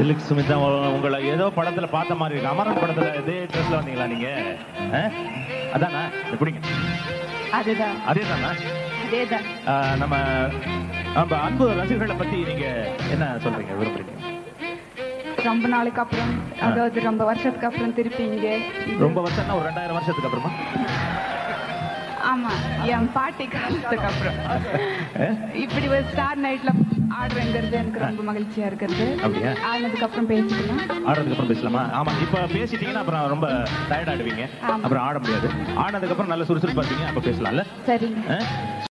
சிலுக் சுமிதா உ- உங்களை ஏதோ படத்துல பார்த்த மாதிரி இருக்கு அமரன் படத்துல இதே ட்ரெஸ்ல வந்தீங்களா நீங்க ஆ? அதானா எப்படிங்க அதுதான் அதே தானா அதேதான் நம்ம நம்ம அன்பு ரசிகர்களை பத்தி நீங்க என்ன சொல்றீங்க விரும்புறீங்க ரொம்ப நாளுக்கு அப்புறம் அதாவது ரொம்ப வருஷத்துக்கு அப்புறம் திருப்பி இங்க இது- ரொம்ப வருஷம்னா ஒரு ரெண்டாயிரம் வருஷத்துக்கு அப்புறமா ஆமா என் பாட்டி காலத்துக்கு அப்புறம் ஆ? இப்படி ஒரு ஸ்டார் நைட்ல ஆடுறேங்கிறது எனக்கு ரொம்ப மகிழ்ச்சியா இருக்கிறது அப்படியா? ஆனதுக்கு அப்புறம் பேசிக்கலாம் ஆடுறதுக்கு அப்புறம் பேசலாமா ஆமா இப்ப பேசிட்டீங்கன்னா அப்புறம் ரொம்ப டயர்ட் ஆடுவீங்க ஆமா. அப்புறம் ஆட முடியாது ஆனதுக்கு அப்புறம் நல்ல சுறுசுறுப்பா இருப்பீங்க அப்ப பேசலாம்ல சரிங்க ஆ?